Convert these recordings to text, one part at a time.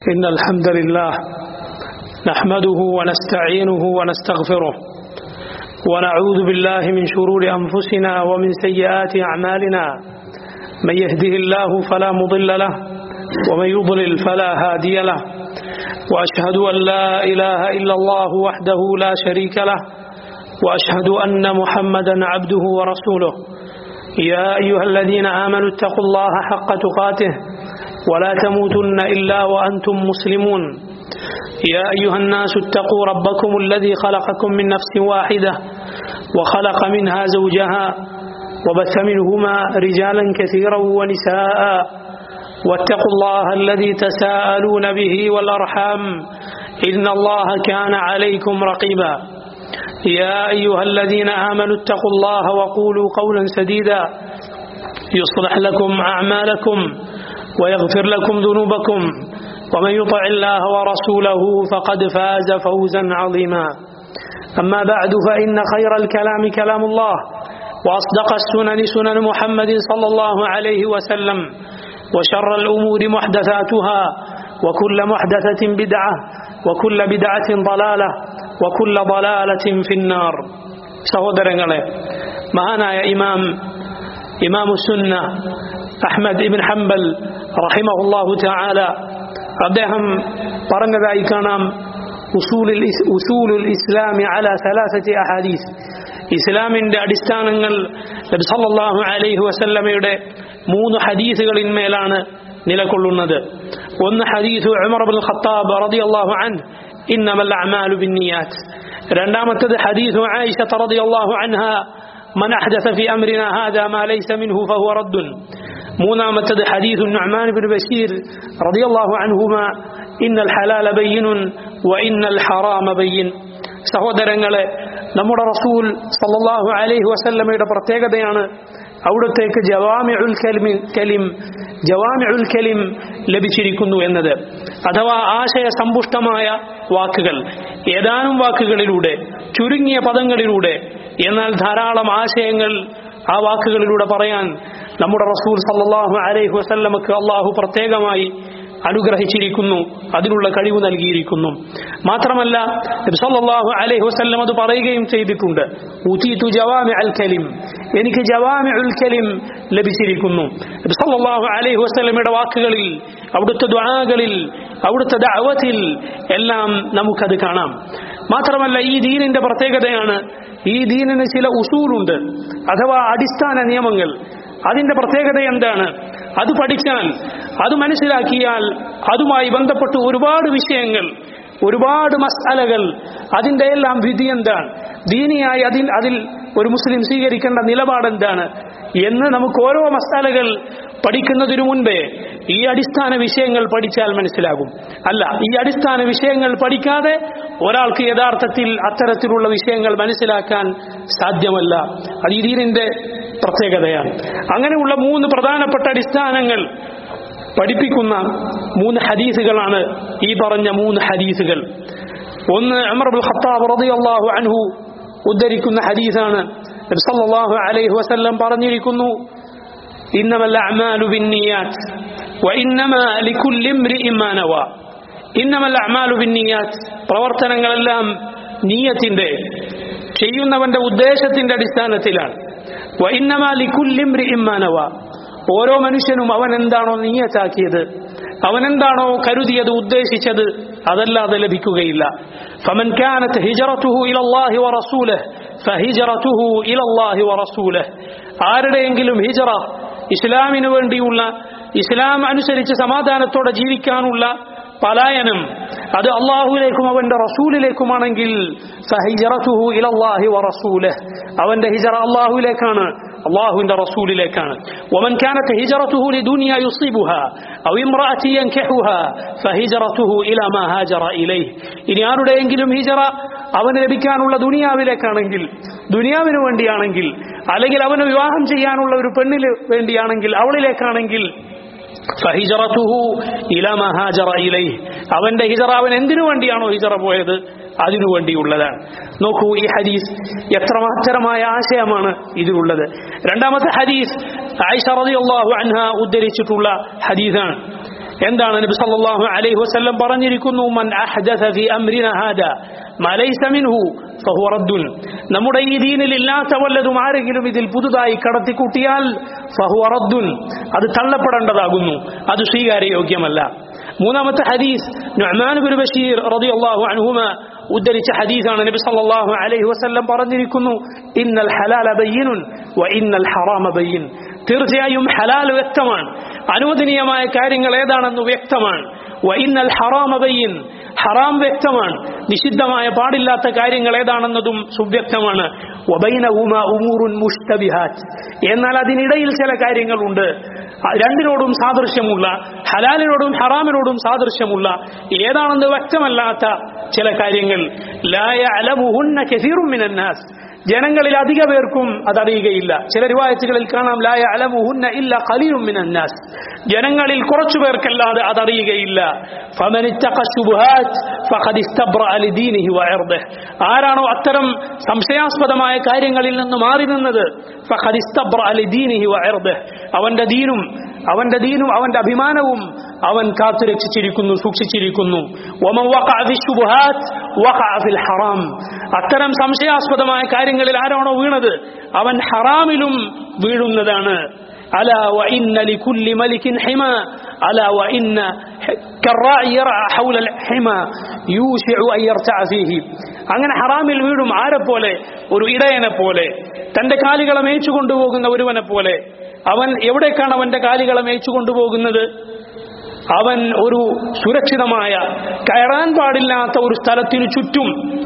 إن الحمد لله نحمده ونستعينه ونستغفره ونعوذ بالله من شرور أنفسنا ومن سيئات أعمالنا من يهده الله فلا مضل له ومن يضلل فلا هادي له وأشهد أن لا إله إلا الله وحده لا شريك له وأشهد أن محمدا عبده ورسوله يا أيها الذين آمنوا اتقوا الله حق تقاته ولا تموتن إلا وأنتم مسلمون يا أيها الناس اتقوا ربكم الذي خلقكم من نفس واحدة وخلق منها زوجها وبث منهما رجالا كثيرا ونساء واتقوا الله الذي تساءلون به والأرحام إن الله كان عليكم رقيبا يا أيها الذين آمنوا اتقوا الله وقولوا قولا سديدا يصلح لكم أعمالكم ويغفر لكم ذنوبكم ومن يطع الله ورسوله فقد فاز فوزا عظيما أما بعد فإن خير الكلام كلام الله وأصدق السنن سنن محمد صلى الله عليه وسلم وشر الأمور محدثاتها وكل محدثة بدعة وكل بدعة ضلالة وكل ضلالة في النار സഹോദരങ്ങളെ മഹാനായ ഇമാം ഇമാമു സുന്ന അഹ്മദ് ഇബിൻ ഹംബൽ റഹിമഹുല്ലാഹു ചാല അദ്ദേഹം പറഞ്ഞതായി കാണാം ഉസൂലുൽ ഉസൂലുൽ ഇസ്ലാമി അല സലാസത്തി അഹാദീസ് ഇസ്ലാമിന്റെ അടിസ്ഥാനങ്ങൾ നബി സല്ലല്ലാഹു അലൈഹി വസല്ലമയുടെ മൂന്ന് ഹദീസുകളിന്മേലാണ് നിലകൊള്ളുന്നത് ഒന്ന് ഹദീസ് ഉമർ ഇബ്നുൽ ഖത്താബ് റളിയല്ലാഹു അൻഹു ഇന്നമൽ അഅമാലു ബിന്നിയാത്ത് രണ്ടാമത്തേത് ഹദീസ് ആയിഷ റളിയല്ലാഹു അൻഹ من أحدث في أمرنا هذا ما ليس منه فهو رد മൂന്നാമത്തത് ഹദീസ് النعمان بن بشير رضي الله عنهما إن الحلال بين وإن الحرام بين സഹോദരങ്ങളെ നമ്മുടെ റസൂൽ സല്ലല്ലാഹു അലൈഹി വസല്ലമയുടെ പ്രത്യേകതയാണ് അവിടത്തേക്ക് ജവാമിഉൽ കലിം കലിം ജവാമിഉൽ കലിം ലഭിച്ചിരിക്കുന്നു എന്നത് അഥവാ ആശയ സമ്പുഷ്ടമായ വാക്കുകൾ ഏതാനും വാക്കുകളിലൂടെ ചുരുങ്ങിയ പദങ്ങളിലൂടെ എന്നാൽ ധാരാളം ആശയങ്ങൾ ആ വാക്കുകളിലൂടെ പറയാൻ നമ്മുടെ റസൂൽ സല്ലല്ലാഹു അലൈഹി വസല്ലമക്ക് അള്ളാഹു പ്രത്യേകമായി അനുഗ്രഹിച്ചിരിക്കുന്നു അതിനുള്ള കഴിവ് നൽകിയിരിക്കുന്നു മാത്രമല്ല സല്ലല്ലാഹു അലൈഹി വസല്ലം അത് പറയുകയും ചെയ്തിട്ടുണ്ട് ഉതീതു ജവാമി അൽ കലിം എനിക്ക് ജവാമി ഉൽ കലിം ലഭിച്ചിരിക്കുന്നു സല്ലല്ലാഹു അലൈഹി വസല്ലമയുടെ വാക്കുകളിൽ അവിടുത്തെ ദ്വാകളിൽ അവിടുത്തെ ദഅവത്തിൽ എല്ലാം നമുക്കത് കാണാം മാത്രമല്ല ഈ ദീനിന്റെ പ്രത്യേകതയാണ് ഈ ദീനിന് ചില ഉസൂലുണ്ട് അഥവാ അടിസ്ഥാന നിയമങ്ങൾ അതിന്റെ പ്രത്യേകത എന്താണ് അത് പഠിച്ചാൽ അത് മനസ്സിലാക്കിയാൽ അതുമായി ബന്ധപ്പെട്ട് ഒരുപാട് വിഷയങ്ങൾ ഒരുപാട് മസാലകൾ അതിന്റെ എല്ലാം വിധി എന്താണ് ദീനിയായി അതിൽ അതിൽ ഒരു മുസ്ലിം സ്വീകരിക്കേണ്ട നിലപാട് എന്താണ് എന്ന് നമുക്ക് ഓരോ മസാലകൾ പഠിക്കുന്നതിനു മുൻപേ ഈ അടിസ്ഥാന വിഷയങ്ങൾ പഠിച്ചാൽ മനസ്സിലാകും അല്ല ഈ അടിസ്ഥാന വിഷയങ്ങൾ പഠിക്കാതെ ഒരാൾക്ക് യഥാർത്ഥത്തിൽ അത്തരത്തിലുള്ള വിഷയങ്ങൾ മനസ്സിലാക്കാൻ സാധ്യമല്ല അത് ഈ ദീനിന്റെ പ്രത്യേകതയാണ് അങ്ങനെയുള്ള മൂന്ന് പ്രധാനപ്പെട്ട അടിസ്ഥാനങ്ങൾ പഠിപ്പിക്കുന്ന മൂന്ന് ഹദീസുകളാണ് ഈ പറഞ്ഞ മൂന്ന് ഹദീസുകൾ ഒന്ന് അമർബുൽ ഖത്താബ് റളിയല്ലാഹു അൻഹു ഉദ്ധരിക്കുന്ന ഹദീസാണ് സല്ലല്ലാഹു അലൈഹി വസല്ലം പറഞ്ഞിരിക്കുന്നു ഇന്നമൽ അഅമാലു ബിന്നിയാത്ത് വഇന്നമാ ലികുല്ലി ഇംറിഇൻ മാ നവാ ഇന്നമൽ അഅമാലു ബിന്നിയാത്ത് പ്രവർത്തനങ്ങളെല്ലാം നീയത്തിന്റെ ചെയ്യുന്നവന്റെ ഉദ്ദേശത്തിന്റെ അടിസ്ഥാനത്തിലാണ് വഇന്നമാ ലികുല്ലി ഇംറിഇൻ മാ നവാ ഓരോ മനുഷ്യനും അവൻ എന്താണോ നീയത്താക്കിയത് അവൻ എന്താണോ കരുതിയത് ഉദ്ദേശിച്ചത് അതല്ലാതെ ലഭിക്കുകയില്ല فمن كانت هجرته إلى الله ورسوله فهجرته إلى الله ورسوله ആരുടെയെങ്കിലും ഹിജറ ഇസ്ലാമിന് വേണ്ടിയുള്ള ഇസ്ലാം അനുസരിച്ച് സമാധാനത്തോടെ ജീവിക്കാനുള്ള പലായനം അത് അള്ളാഹുവിലേക്കും അവന്റെ റസൂലിലേക്കുമാണെങ്കിൽ ഫഹിജറതുഹു ഇലല്ലാഹി വറസൂലിഹ് അവന്റെ ഹിജറ അള്ളാഹുവിലേക്കാണ് അള്ളാഹുവിന്റെ റസൂലിലേക്കാണ് ومن كانت هجرته لدنيا يصيبها أو امرأة ينكحها فهجرته إلى ما هاجر إليه ഇനി ആരുടെയെങ്കിലും ഹിജറ അവന് ലഭിക്കാനുള്ള ദുനിയാവിലേക്കാണെങ്കിൽ ദുനിയാവിന് വേണ്ടിയാണെങ്കിൽ അല്ലെങ്കിൽ അവന് വിവാഹം ചെയ്യാനുള്ള ഒരു പെണ്ണിന് വേണ്ടിയാണെങ്കിൽ അവളിലേക്കാണെങ്കിൽ ഫഹിജറത്തുഹു ഇലാ മാ ഹാജറ ഇലൈഹി അവന്റെ ഹിജറ അവൻ എന്തിനു വേണ്ടിയാണോ ഹിജറ പോയത് അതിനു വേണ്ടിയുള്ളതാണ് നോക്കൂ ഈ ഹദീസ് എത്ര മഹത്തരമായ ആശയമാണ് ഇതിലുള്ളത് രണ്ടാമത്തെ ഹദീസ് ആയിഷ റളിയല്ലാഹു അൻഹ ഉദ്ധരിച്ചിട്ടുള്ള ഹദീസാണ് എന്താണ് നബി സല്ലല്ലാഹു അലൈഹി വസല്ലം പറഞ്ഞിരിക്കുന്നു മൻ അഹ്ദസ ഫി അംരിന ഹാദാ മാ ലൈസ മിൻഹു ഫഹുവ റദ്ദുൻ നമ്മുടെ ഈ ദീനിൽ ഇല്ലാത്ത വല്ലതും ആരെങ്കിലും ഇതിൽ പുതുതായി കടത്തിക്കൂട്ടിയാൽ ഫഹുവ റദ്ദുൻ അത് തള്ളപ്പെടേണ്ടതാകുന്നു അത് സ്വീകാര്യയോഗ്യമല്ല മൂന്നാമത്തെ ഹദീസ് നുഅ്മാൻ ബിൻ ബഷീർ റളിയല്ലാഹു അൻഹുമ ഉദ്ധരിച്ച ഹദീസാണ് നബി സല്ലല്ലാഹു അലൈഹി വസല്ലം പറഞ്ഞിരിക്കുന്നു ഇന്നൽ ഹലാല ബയ്യിനുൻ വ ഇന്നൽ ഹറാമ ബയ്യിൻ തീർച്ചയായും ഹലാൽ വ്യക്തമാണ് അനുവദനീയമായ കാര്യങ്ങൾ ഏതാണെന്ന് വ്യക്തമാണ് വ ഇന്നൽ ഹറാമ ബയ്യിൻ ഹറാം വ്യക്തമാണ് നിഷിദ്ധമായ പാടില്ലാത്ത കാര്യങ്ങൾ ഏതാണെന്നതും സുവ്യക്തമാണ് വബൈനഹുമ ഉമൂറുൻ മുഷ്തബിഹാത്ത് എന്നാൽ അതിനിടയിൽ ചില കാര്യങ്ങളുണ്ട് രണ്ടിനോടും സാദൃശ്യമുള്ള ഹലാലിനോടും ഹറാമിനോടും സാദൃശ്യമുള്ള ഏതാണെന്ന് വ്യക്തമല്ലാത്ത ചില കാര്യങ്ങൾ ലായ അലമുഹുന്ന കെസീറും മിനന്നാസ് ജനങ്ങളിൽ അധിക പേർക്കും അതറിയുകയില്ല ചില റിവായത്തുകളിൽ കാണാം ലായ അലമുഹുന്ന ഇല്ല ഖലീലും മിനന്നാസ് ജനങ്ങളിൽ കുറച്ചു പേർക്കല്ലാതെ അതറിയുകയില്ല ഫമനിത്തഖ ശുബ്ഹാത്ത് ഫഖദ് ഇസ്തബ്റഅ ലിദീനിഹി വഇർദിഹി ആരാണോ അത്തരം സംശയാസ്പദമായ കാര്യങ്ങളിൽ നിന്ന് മാറി നിന്നത് ഫഖദ് ഇസ്തബ്റഅ ലിദീനിഹി വഇർദിഹി അവന്റെ ദീനും അവന്റെ ദീനും അവന്റെ അഭിമാനവും അവൻ കാത്തുരക്ഷിച്ചിരിക്കുന്നു സൂക്ഷിച്ചിരിക്കുന്നു വമൻ വഖഅ ഫി ശുബ്ഹാത്ത് വഖഅ ഫിൽ ഹറാം അത്തരം സംശയാസ്പദമായ കാര്യങ്ങളിൽ ആരാണോ വീണത് അവൻ ഹറാമിലും വീഴുന്നതാണ് അല وإن لكل ملك حمى ألا وإن كالراعي يرعى حول الحمى يوشع أن يرتع فيه അങ്ങനെ ഹറാമിൽ വീടും ആരെ പോലെ ഒരു ഇടയനെ പോലെ തന്റെ കാലികളെ മേയിച്ചു കൊണ്ടുപോകുന്ന ഒരുവനെ പോലെ അവൻ എവിടേക്കാണ് അവന്റെ കാലികളെ മേയിച്ചു കൊണ്ടുപോകുന്നത് അവൻ ഒരു സുരക്ഷിതമായ കയറാൻ പാടില്ലാത്ത ഒരു സ്ഥലത്തിനു ചുറ്റും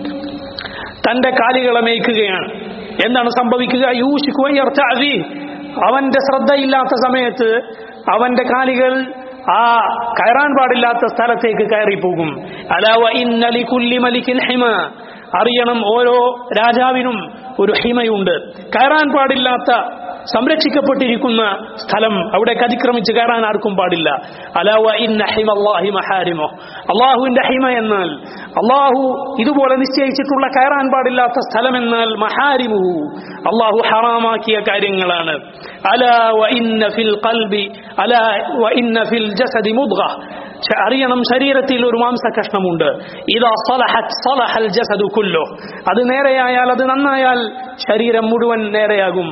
തന്റെ കാലികളെ മേയ്ക്കുകയാണ് എന്താണ് സംഭവിക്കുക യൂശിക്കുവയർത്തി അവന്റെ ശ്രദ്ധയില്ലാത്ത സമയത്ത് അവന്റെ കാലികൾ ആ കയറാൻ പാടില്ലാത്ത സ്ഥലത്തേക്ക് കയറിപ്പോകും അലാവ ഇന്നലി കുല്ലി മലിക്കിൻ ഹിമ അറിയണം ഓരോ രാജാവിനും ഒരു ഹിമയുണ്ട് കയറാൻ പാടില്ലാത്ത സംരക്ഷിക്കപ്പെട്ടിരിക്കുന്ന സ്ഥലം അവിടെ അതിക്രമിച്ച് കയറാൻ ആർക്കും പാടില്ല അലാവ ഇന്ന ഹിമല്ലാഹി മഹാരിമോ അള്ളാഹുവിന്റെ ഹിമ എന്നാൽ അള്ളാഹു ഇതുപോലെ നിശ്ചയിച്ചിട്ടുള്ള കയറാൻ പാടില്ലാത്ത സ്ഥലം എന്നാൽ മഹാരിമുഹു അള്ളാഹു ഹറാമാക്കിയ കാര്യങ്ങളാണ് അലാ വ ഇന്ന ഫിൽ ഖൽബി അലാ വ ഇന്ന ഫിൽ ജസദി മുദ്ഗ അറിയണം ശരീരത്തിൽ ഒരു മാംസ കഷ്ണമുണ്ട് ഇതാ സലഹത് സലഹൽ ജസദു കുല്ലോ അത് നേരെയായാൽ അത് നന്നായാൽ ശരീരം മുഴുവൻ നേരെയാകും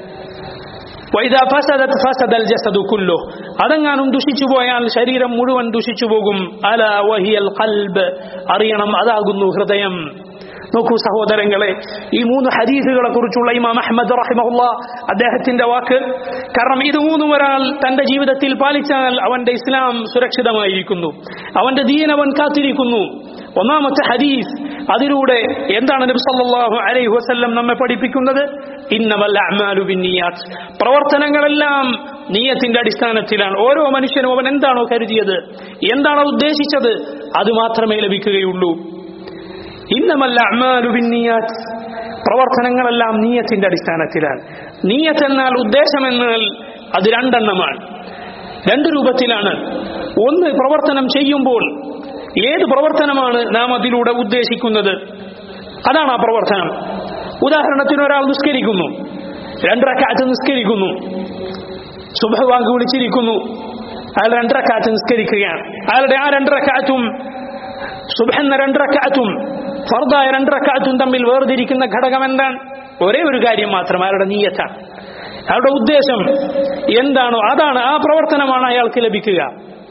വൈദാ ഫസദത് ഫസദൽ ജസദു കുല്ലോ അതെങ്ങാനും ദുഷിച്ചു പോയാൽ ശരീരം മുഴുവൻ ദുഷിച്ചു പോകും അല വഹിയൽ ഖൽബ് അറിയണം അതാകുന്നു ഹൃദയം നോക്കൂ സഹോദരങ്ങളെ ഈ മൂന്ന് ഹദീസുകളെ കുറിച്ചുള്ള ഇമാം അഹമ്മദ് റഹിമഹുല്ല അദ്ദേഹത്തിന്റെ വാക്ക് കാരണം ഇത് മൂന്നും ഒരാൾ തന്റെ ജീവിതത്തിൽ പാലിച്ചാൽ അവന്റെ ഇസ്ലാം സുരക്ഷിതമായിരിക്കുന്നു അവന്റെ ദീൻ അവൻ കാത്തിരിക്കുന്നു ഒന്നാമത്തെ ഹദീസ് അതിലൂടെ എന്താണ് നബി സല്ലല്ലാഹു അലൈഹി വസല്ലം നമ്മെ പഠിപ്പിക്കുന്നത് ഇന്നമൽ അഅ്മാലു ബിന്നിയാത്ത് പ്രവർത്തനങ്ങളെല്ലാം നീയത്തിന്റെ അടിസ്ഥാനത്തിലാണ് ഓരോ മനുഷ്യനും അവൻ എന്താണോ കരുതിയത് എന്താണോ ഉദ്ദേശിച്ചത് അത് മാത്രമേ ലഭിക്കുകയുള്ളൂ ഇന്നമല്ല അഅ്മാലു ബിന്നിയാത്ത് പ്രവർത്തനങ്ങളെല്ലാം നീയത്തിന്റെ അടിസ്ഥാനത്തിലാണ് നീയത്ത് എന്നാൽ ഉദ്ദേശം എന്നാൽ അത് രണ്ടെണ്ണമാണ് രണ്ട് രൂപത്തിലാണ് ഒന്ന് പ്രവർത്തനം ചെയ്യുമ്പോൾ ഏത് പ്രവർത്തനമാണ് നാം അതിലൂടെ ഉദ്ദേശിക്കുന്നത് അതാണ് ആ പ്രവർത്തനം ഉദാഹരണത്തിന് ഒരാൾ നിസ്കരിക്കുന്നു രണ്ടരക്കാറ്റ് നിസ്കരിക്കുന്നു സുബഹവാങ്ക് വിളിച്ചിരിക്കുന്നു അയാൾ രണ്ടരക്കാറ്റ് നിസ്കരിക്കുകയാണ് അയാളുടെ ആ രണ്ടരക്കാറ്റും സുബഹെന്ന രണ്ടരക്കാറ്റും ഫർദായ രണ്ടരക്കാറ്റും തമ്മിൽ വേർതിരിക്കുന്ന ഘടകം എന്താണ് ഒരേ ഒരു കാര്യം മാത്രം അയാളുടെ നീയത്താണ് അയാളുടെ ഉദ്ദേശം എന്താണോ അതാണ് ആ പ്രവർത്തനമാണ് അയാൾക്ക് ലഭിക്കുക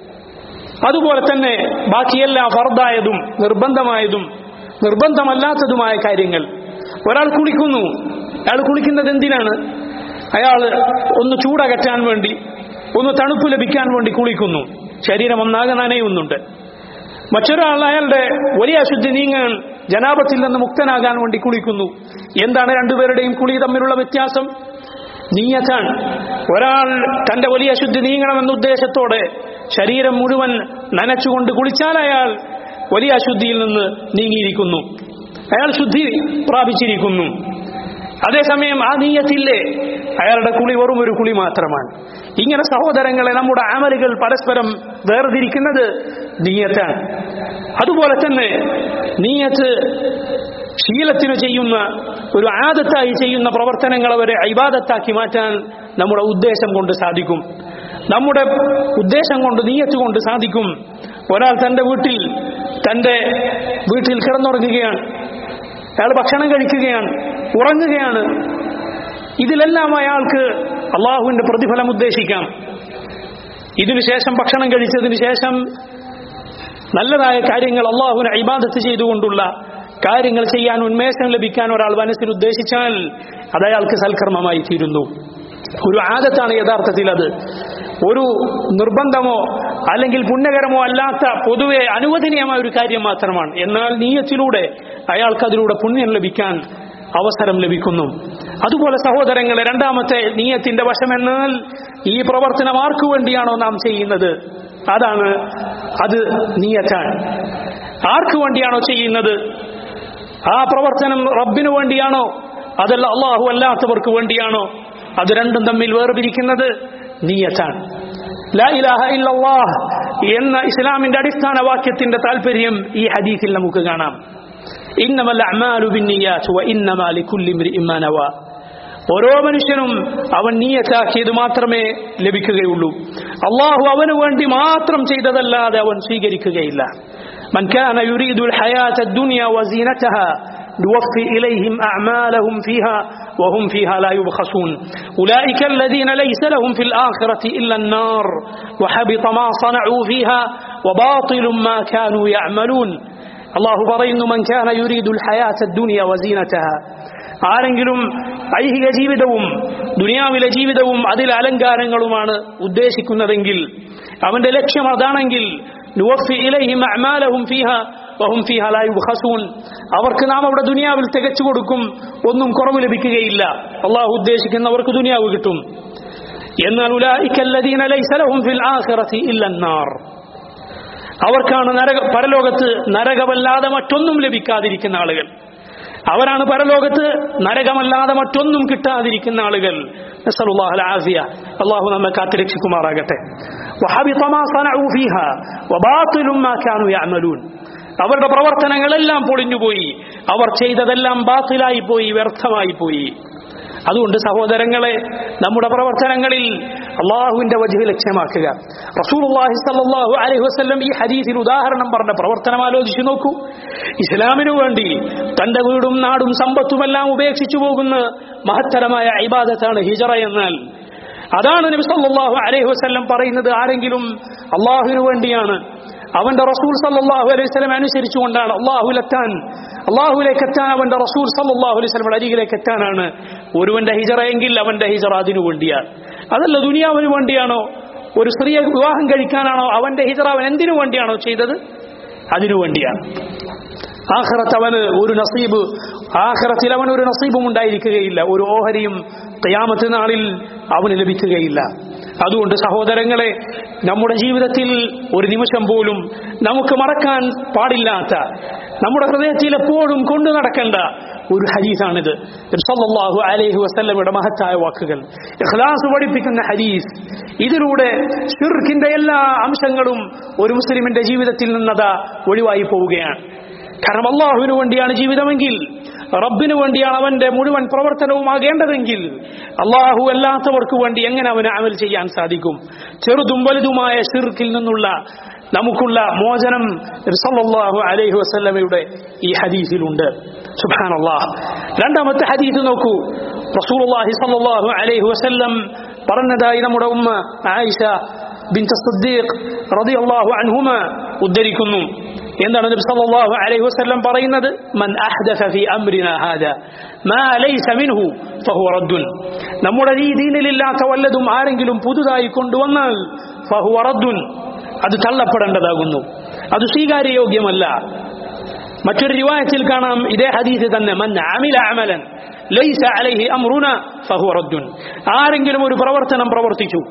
അതുപോലെ തന്നെ ബാക്കിയെല്ലാം ഫർദായതും നിർബന്ധമായതും നിർബന്ധമല്ലാത്തതുമായ കാര്യങ്ങൾ ഒരാൾ കുളിക്കുന്നു അയാൾ കുളിക്കുന്നത് എന്തിനാണ് അയാൾ ഒന്ന് ചൂടകറ്റാൻ വേണ്ടി ഒന്ന് തണുപ്പ് ലഭിക്കാൻ വേണ്ടി കുളിക്കുന്നു ശരീരം ഒന്നാകെ നനയുന്നുണ്ട് മറ്റൊരാൾ അയാളുടെ വലിയ അശുദ്ധി നീങ്ങാൻ ജനാപത്തിൽ നിന്ന് മുക്തനാകാൻ വേണ്ടി കുളിക്കുന്നു എന്താണ് രണ്ടുപേരുടെയും കുളി തമ്മിലുള്ള വ്യത്യാസം നീയത്താണ് ഒരാൾ തന്റെ വലിയ അശുദ്ധി നീങ്ങണമെന്ന ഉദ്ദേശത്തോടെ ശരീരം മുഴുവൻ നനച്ചുകൊണ്ട് കുളിച്ചാൽ അയാൾ വലിയ അശുദ്ധിയിൽ നിന്ന് നീങ്ങിയിരിക്കുന്നു അയാൾ ശുദ്ധി പ്രാപിച്ചിരിക്കുന്നു അതേസമയം ആ നീയത്തില്ലേ അയാളുടെ കുളി വെറും ഒരു കുളി മാത്രമാണ് ഇങ്ങനെ സഹോദരങ്ങളെ നമ്മുടെ അമലുകൾ പരസ്പരം വേർതിരിക്കുന്നത് നീയത്താണ് അതുപോലെ തന്നെ നീയത്ത് ശീലത്തിന് ചെയ്യുന്ന ഒരു ആദത്തായി ചെയ്യുന്ന പ്രവർത്തനങ്ങൾ അവരെ അൈബാദത്താക്കി മാറ്റാൻ നമ്മുടെ ഉദ്ദേശം കൊണ്ട് സാധിക്കും നമ്മുടെ ഉദ്ദേശം കൊണ്ട് നീയത്ത് കൊണ്ട് സാധിക്കും ഒരാൾ തന്റെ വീട്ടിൽ തന്റെ വീട്ടിൽ കിടന്നുറങ്ങുകയാണ് അയാൾ ഭക്ഷണം കഴിക്കുകയാണ് ഉറങ്ങുകയാണ് ഇതിലെല്ലാം അയാൾക്ക് അള്ളാഹുവിന്റെ പ്രതിഫലം ഉദ്ദേശിക്കാം ഇതിനുശേഷം ഭക്ഷണം കഴിച്ചതിന് ശേഷം നല്ലതായ കാര്യങ്ങൾ അള്ളാഹുവിനെ ഇബാദത്ത് ചെയ്തുകൊണ്ടുള്ള കാര്യങ്ങൾ ചെയ്യാൻ ഉന്മേഷം ലഭിക്കാൻ ഒരാൾ മനസ്സിൽ ഉദ്ദേശിച്ചാൽ അത് അയാൾക്ക് സൽക്കർമ്മമായി തീരുന്നു ഒരു ആദത്താണ് യഥാർത്ഥത്തിൽ അത് ഒരു നിർബന്ധമോ അല്ലെങ്കിൽ പുണ്യകരമോ അല്ലാത്ത പൊതുവെ അനുവദനീയമായ ഒരു കാര്യം മാത്രമാണ് എന്നാൽ നീയത്തിലൂടെ അയാൾക്ക് അതിലൂടെ പുണ്യം ലഭിക്കാൻ അവസരം ലഭിക്കുന്നു അതുപോലെ സഹോദരങ്ങളെ രണ്ടാമത്തെ നീയത്തിന്റെ വശമെന്നാൽ ഈ പ്രവർത്തനം ആർക്കു വേണ്ടിയാണോ നാം ചെയ്യുന്നത് അതാണ് അത് നീയത്താണ് ആർക്കു വേണ്ടിയാണോ ചെയ്യുന്നത് ആ പ്രവർത്തനം റബ്ബിനു വേണ്ടിയാണോ അതല്ല അള്ളാഹു അല്ലാത്തവർക്ക് വേണ്ടിയാണോ അത് രണ്ടും തമ്മിൽ വേർപിരിക്കുന്നത് നീയത്താണ് ലാ ഇലാഹ ഇല്ലല്ലാഹ് എന്ന ഇസ്ലാമിന്റെ അടിസ്ഥാന വാക്യത്തിന്റെ താല്പര്യം ഈ ഹദീസിൽ നമുക്ക് കാണാം ഇന്നമൽ അഅ്മാലു ബിന്നിയാത്ത് വ ഇന്നമാ ലികുല്ലി ഇംറിഇൻ മാ നവാ ഓരോ മനുഷ്യനും അവൻ നീയത്താക്കിയത് മാത്രമേ ലഭിക്കുകയുള്ളൂ അള്ളാഹു അവന് വേണ്ടി മാത്രം ചെയ്തതല്ലാതെ അവൻ സ്വീകരിക്കുകയില്ല من كان يريد الحياة الدنيا وزينتها نوفي إليهم أعمالهم فيها وهم فيها لا يبخسون أولئك الذين ليس لهم في الآخرة إلا النار وحبط ما صنعوا فيها وباطل ما كانوا يعملون الله പറയുന്നു من كان يريد الحياة الدنيا وزينتها ആരെങ്കിലും ഐഹിക ജീവിതവും ദുനിയാവിലെ ജീവിതവും അതിലെ അലങ്കാരങ്ങളുമാണ് ഉദ്ദേശിക്കുന്നതെങ്കിൽ അവന്റെ ലക്ഷ്യം അതാണെങ്കിൽ നുവഫി ഇലൈഹിം അഅമാലഹും ഫീഹ വഹും ഫീഹ ലാ യുബ്ഖസൂൻ അവർക്ക് നാം അവിടെ ദുനിയാവിൽ തികച്ചു കൊടുക്കും ഒന്നും കുറവ് ലഭിക്കുകയില്ല അള്ളാഹു ഉദ്ദേശിക്കുന്നവർക്ക് ദുനിയാവ് കിട്ടും എന്നാൽ ഉലായിക്കല്ലദീന ലൈസ ലഹും ഫിൽ ആഖിറതി ഇല്ല നാർ അവർക്കാണ് നരക പരലോകത്ത് നരകമല്ലാതെ മറ്റൊന്നും ലഭിക്കാതിരിക്കുന്ന ആളുകൾ അവരാണ് പരലോകത്ത് നരകമല്ലാതെ മറ്റൊന്നും കിട്ടാതിരിക്കുന്ന ആളുകൾ നസ്അലുല്ലാഹു അൽ-ആഫിയ അള്ളാഹു നമ്മെ കാത്തുരക്ഷിക്കുമാറാകട്ടെ വഹബിത മാ സനഉ ഫീഹ വബാതിലു മാ കാനൂ യഅമലൂൻ അവരുടെ പ്രവർത്തനങ്ങളെല്ലാം പൊളിഞ്ഞുപോയി അവർ ചെയ്തതെല്ലാം ബാത്തിലായി പോയി വ്യർത്ഥമായി പോയി അതുകൊണ്ട് സഹോദരങ്ങളെ നമ്മുടെ പ്രവർത്തനങ്ങളിൽ അള്ളാഹുവിന്റെ വജു ലക്ഷ്യമാക്കുക റസൂലുള്ളാഹി സ്വല്ലല്ലാഹു അലൈഹി വസല്ലം ഈ ഹദീസിൽ ഉദാഹരണം പറഞ്ഞ പ്രവർത്തനം ആലോചിച്ചു നോക്കൂ ഇസ്ലാമിനു വേണ്ടി തന്റെ വീടും നാടും സമ്പത്തുമെല്ലാം ഉപേക്ഷിച്ചു പോകുന്ന മഹത്തരമായ ഇബാദത്താണ് ഹിജറ എന്നാൽ അതാണ് നബി സല്ലല്ലാഹു അലൈഹി വസല്ലം പറയുന്നത് ആരെങ്കിലും അള്ളാഹുവിനു വേണ്ടിയാണ് അവന്റെ റസൂൽ സല്ലല്ലാഹു അലൈഹി വസല്ലം അനുസരിച്ചുകൊണ്ടാണ് അള്ളാഹുലെത്താൻ അള്ളാഹുലേക്ക് എത്താൻ അവന്റെ റസൂൽ സല്ലല്ലാഹു അലൈഹി വസല്ലം അരികിലേക്ക് എത്താനാണ് ഒരുവന്റെ ഹിജറ എങ്കിൽ അവന്റെ ഹിജറ അതിനു വേണ്ടിയാണ് അതല്ല ദുനിയാവിന് വേണ്ടിയാണോ ഒരു സ്ത്രീയെ വിവാഹം കഴിക്കാനാണോ അവന്റെ ഹിജറ അവൻ എന്തിനു വേണ്ടിയാണോ ചെയ്തത് അതിനു വേണ്ടിയാണ് ആഖിറത്ത് അവന് ഒരു നസീബ് ആഖിറത്തിൽ അവന് ഒരു നസീബും ഉണ്ടായിരിക്കുകയില്ല ഒരു ഓഹരിയും ഖിയാമത്ത് നാളിൽ അവന് ലഭിക്കുകയില്ല അതുകൊണ്ട് സഹോദരങ്ങളെ നമ്മുടെ ജീവിതത്തിൽ ഒരു നിമിഷം പോലും നമുക്ക് മറക്കാൻ പാടില്ലാത്ത നമ്മുടെ ഹൃദയത്തിൽ എപ്പോഴും കൊണ്ടു നടക്കേണ്ട ഒരു ഹദീസാണിത് സല്ലല്ലാഹു അലൈഹി വസല്ലമയുടെ മഹത്തായ വാക്കുകൾ ഇഖ്ലാസ് പഠിപ്പിക്കുന്ന ഹദീസ് ഇതിലൂടെ ഷിർക്കിന്റെ എല്ലാ അംശങ്ങളും ഒരു മുസ്ലിമിന്റെ ജീവിതത്തിൽ നിന്നതാ ഒഴിവായി പോവുകയാണ് കാരണം അള്ളാഹുവിന് വേണ്ടിയാണ് ജീവിതമെങ്കിൽ റബ്ബിന് വേണ്ടിയാണ് അവന്റെ മുഴുവൻ പ്രവർത്തനവുമാകേണ്ടതെങ്കിൽ അള്ളാഹു അല്ലാത്തവർക്ക് വേണ്ടി എങ്ങനെ അവന് അമൽ ചെയ്യാൻ സാധിക്കും ചെറുതും വലുതുമായ ഷിർക്കിൽ നിന്നുള്ള നമുക്കുള്ള മോചനം സല്ലല്ലാഹു അലൈഹി വസല്ലമയുടെ ഈ ഹദീസിലുണ്ട് സുബ്ഹാനല്ലാഹ് രണ്ടാമത്തെ ഹദീസ് നോക്കൂ റസൂലുള്ളാഹി സല്ലല്ലാഹു അലൈഹി വസല്ലം പറഞ്ഞതായി നമ്മുടെ ഉമ്മ ആയിഷ ബിൻത് സിദ്ദീഖ് റളിയല്ലാഹു അൻഹുമ ഉദ്ധരിക്കുന്നു എന്താണ് നബി സല്ലല്ലാഹു അലൈഹി വസല്ലം പറയുന്നത് മൻ അഹ്ദസ ഫീ അംരിനാ ഹാദാ മാ ലൈസ മിൻഹു ഫഹുവ റദ്ദുൻ നമ്മുടെ ഈ ദീനിലില്ലാത്ത വല്ലതും ആരെങ്കിലും പുതുതായി കൊണ്ടുവന്നാൽ ഫഹുവ റദ്ദുൻ അത് തള്ളപ്പെടേണ്ടതാകുന്നു അത് സ്വീകാര്യയോഗ്യമല്ല മറ്റൊരു റിവായത്തിൽ കാണാം ഇതേ ഹദീസ് തന്നെ മൻ അമില അമലൻ ലൈസ അലൈഹി അംറുന ഫഹുവ റദ്ദുൻ ആരെങ്കിലും ഒരു പ്രവർത്തനം പ്രവർത്തിച്ചു